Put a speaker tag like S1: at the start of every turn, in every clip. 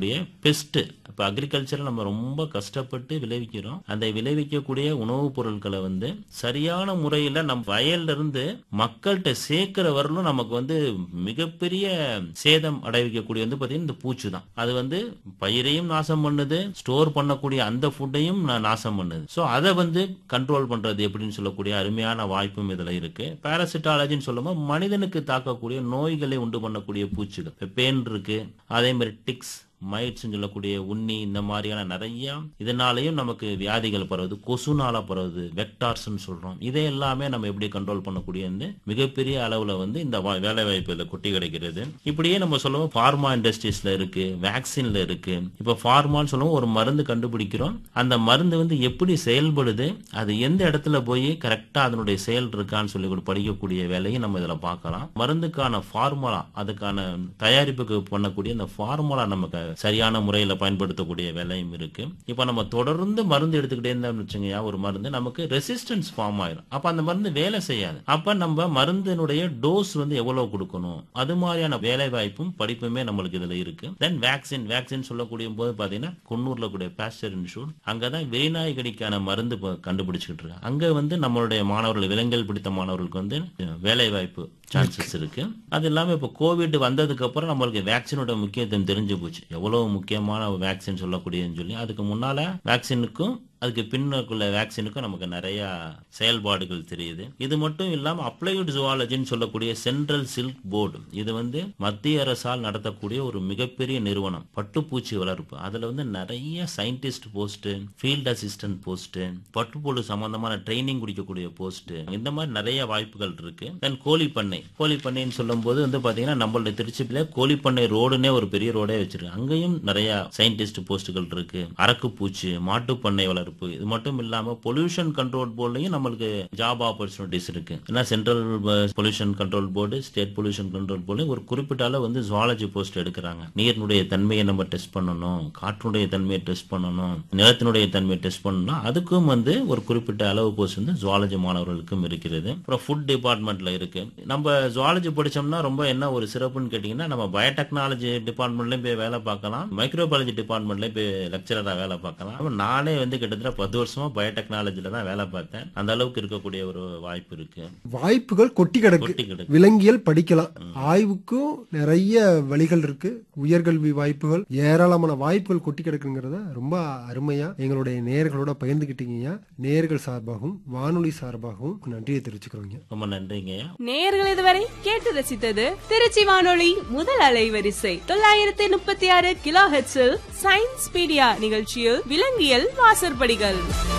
S1: சொல்லக்கூடிய பெஸ்ட் இப்போ அக்ரிகல்ச்சர் நம்ம ரொம்ப கஷ்டப்பட்டு விளைவிக்கிறோம் அந்த விளைவிக்கக்கூடிய உணவுப் பொருட்களை வந்து சரியான முறையில் நம்ம வயல்ல இருந்து மக்கள்கிட்ட சேர்க்கிற வரலும் நமக்கு வந்து மிகப்பெரிய சேதம் அடைவிக்கக்கூடிய வந்து பார்த்தீங்கன்னா இந்த பூச்சி தான் அது வந்து பயிரையும் நாசம் பண்ணுது ஸ்டோர் பண்ணக்கூடிய அந்த ஃபுட்டையும் நாசம் பண்ணுது ஸோ அதை வந்து கண்ட்ரோல் பண்றது எப்படின்னு சொல்லக்கூடிய அருமையான வாய்ப்பும் இதுல இருக்கு பாராசிட்டாலஜின்னு சொல்லும்போது மனிதனுக்கு தாக்கக்கூடிய நோய்களை உண்டு பண்ணக்கூடிய பூச்சிகள் இப்ப பேன் இருக்கு அதே மாதிரி டிக்ஸ் மைட்ஸ் சொல்லக்கூடிய உண்ணி இந்த மாதிரியான நிறைய இதனாலையும் நமக்கு வியாதிகள் பரவுது கொசுனால பரவுது வெக்டார்ஸ்னு சொல்றோம் இதை எல்லாமே நம்ம எப்படி கண்ட்ரோல் பண்ணக்கூடிய வந்து மிகப்பெரிய அளவுல வந்து இந்த வா- வேலை வாய்ப்புல கொட்டி கிடைக்கிறது இப்படியே நம்ம சொல்லுவோம் ஃபார்மா இண்டஸ்ட்ரீஸ்ல இருக்கு வேக்சின்ல இருக்கு இப்ப ஃபார்மான்னு சொல்லுவோம் ஒரு மருந்து கண்டுபிடிக்கிறோம் அந்த மருந்து வந்து எப்படி செயல்படுது அது எந்த இடத்துல போய் கரெக்டா அதனுடைய செயல் இருக்கான்னு சொல்லி கூட படிக்கக்கூடிய வேலையும் நம்ம இதுல பார்க்கலாம் மருந்துக்கான ஃபார்முலா அதுக்கான தயாரிப்புக்கு பண்ணக்கூடிய அந்த ஃபார்முலா நமக்கு சரியான முறையில பயன்படுத்தக்கூடிய வேலையும் இருக்கு இப்ப நம்ம தொடர்ந்து மருந்து எடுத்துக்கிட்டே இருந்தோம்னு வச்சுங்கய்யா ஒரு மருந்து நமக்கு ரெசிஸ்டன்ஸ் ஃபார்ம் ஆயிரும் அப்ப அந்த மருந்து வேலை செய்யாது அப்ப நம்ம மருந்தினுடைய டோஸ் வந்து எவ்வளவு கொடுக்கணும் அது மாதிரியான வேலை வாய்ப்பும் படிப்புமே நம்மளுக்கு இதுல இருக்கு தென் வேக்சின் வேக்சின் சொல்லக்கூடிய போது பாத்தீங்கன்னா குன்னூர்ல கூடிய பாஸ்டர் இன்ஸ்டியூட் அங்கதான் வெறிநாய் கடிக்கான மருந்து இப்ப கண்டுபிடிச்சிட்டு இருக்காங்க அங்க வந்து நம்மளுடைய மாணவர்கள் விலங்குகள் பிடித்த மாணவர்களுக்கு வந்து வேலை வாய்ப்பு சான்சஸ் இருக்கு அது இல்லாம இப்ப கோவிட் வந்ததுக்கு அப்புறம் நம்மளுக்கு வேக்சினோட முக்கியத்துவம் தெரிஞ்சு போச்சு எவ்வளவு முக்கியமான வேக்சின் சொல்லக்கூடியதுன்னு சொல்லி அதுக்கு முன்னால வேக்சினுக்கும் அதுக்கு பின்னுக்குள்ள வேக்சினுக்கும் நமக்கு நிறைய செயல்பாடுகள் தெரியுது இது மட்டும் இல்லாம அப்ளைடு ஜுவாலஜின்னு சொல்லக்கூடிய சென்ட்ரல் சில்க் போர்டு இது வந்து மத்திய அரசால் நடத்தக்கூடிய ஒரு மிகப்பெரிய நிறுவனம் பட்டுப்பூச்சி வளர்ப்பு அதுல வந்து நிறைய scientist post field assistant post பட்டுப்புழு சம்பந்தமான ட்ரைனிங் குடிக்கக்கூடிய போஸ்ட் இந்த மாதிரி நிறைய வாய்ப்புகள் இருக்கு தென் கோழி பண்ணை கோழி பண்ணைன்னு சொல்லும்போது வந்து பாத்தீங்கன்னா நம்மளுடைய திருச்சியில கோழி பண்ணை ரோடுனே ஒரு பெரிய ரோடே வச்சிருக்கு அங்கேயும் நிறைய சயின்டிஸ்ட் போஸ்டுகள் இருக்கு அரக்கு பூச்சி மாட்டு பண்ணை வளர்ப்பு இது மட்டும் இல்லாம பொல்யூஷன் கண்ட்ரோல் போர்ட்லயும் நம்மளுக்கு ஜாப் ஆப்பர்ச்சுனிட்டிஸ் இருக்கு ஏன்னா central pollution control board state pollution control board ஒரு குறிப்பிட்ட அளவு வந்து ஜுவாலஜி போஸ்ட் எடுக்கிறாங்க நீரினுடைய தன்மையை நம்ம டெஸ்ட் பண்ணணும் காற்றுடைய தன்மையை டெஸ்ட் பண்ணணும் நிலத்தினுடைய தன்மையை டெஸ்ட் பண்ணணும் அதுக்கும் வந்து ஒரு குறிப்பிட்ட அளவு போஸ்ட் வந்து ஜுவாலஜி மாணவர்களுக்கும் இருக்கிறது அப்புறம் ஃபுட் டிபார்ட்மெண்ட்ல இருக்கு நம்ம ஜுவாலஜி படிச்சோம்னா ரொம்ப என்ன ஒரு சிறப்புன்னு கேட்டீங்கன்னா நம்ம பயோடெக்னாலஜி டிபார்ட்மெண்ட்லயும் போய் வேலை பார்க்கலாம் மைக்ரோபாலஜி டிபார்ட்மெண்ட்லயும் போய் லெக்சரரா வேலை பார்க்கலாம் அப்ப நானே வந்து கிட்டத்தட்ட பத்து வருஷமா பயோடெக்னாலஜில தான் வேலை பார்த்தேன் அந்த அளவுக்கு இருக்கக்கூடிய ஒரு வாய்ப்பு இருக்கு
S2: வாய்ப்புகள் கொட்டி கிடக்கு
S1: கொட்டி கிடக்கு.
S2: விலங்கியல் படிக்கலாம் ஆய்வுக்கும் நிறைய வழிகள் இருக்கு உயர்கல்வி வாய்ப்புகள் ஏராளமான வாய்ப்புகள் கொட்டி கிடக்குங்கிறத ரொம்ப அருமையா எங்களுடைய நேயர்களோட பகிர்ந்துக்கிட்டீங்க நேயர்கள் சார்பாகவும் வானொலி சார்பாகவும் நன்றியை தெரிவிச்சுக்கிறோங்க
S1: ரொம்ப நன்றிங்க
S3: நேயர்கள் இதுவரை கேட்டு ரசித்தது திருச்சி வானொலி முதல் அலைவரிசை தொள்ளாயிரத்தி முப்பத்தி ஆறு கிலோ ஹெட்ஸில் சயின்ஸ் பீடியா நிகழ்ச்சியில் விலங்கியல் வாசற்படிகள்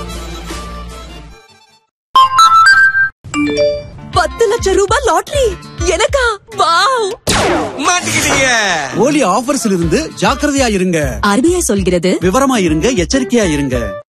S4: பத்து லட்சம் ரூபாய் லாட்டரி எனக்கா வாவ்
S5: மாட்டிக்கிட்டீங்க
S6: போலி ஆஃபர்ஸ்ல இருந்து ஜாக்கிரதையா இருங்க
S4: ஆர்பிஐ சொல்கிறது
S6: விவரமா இருங்க எச்சரிக்கையா இருங்க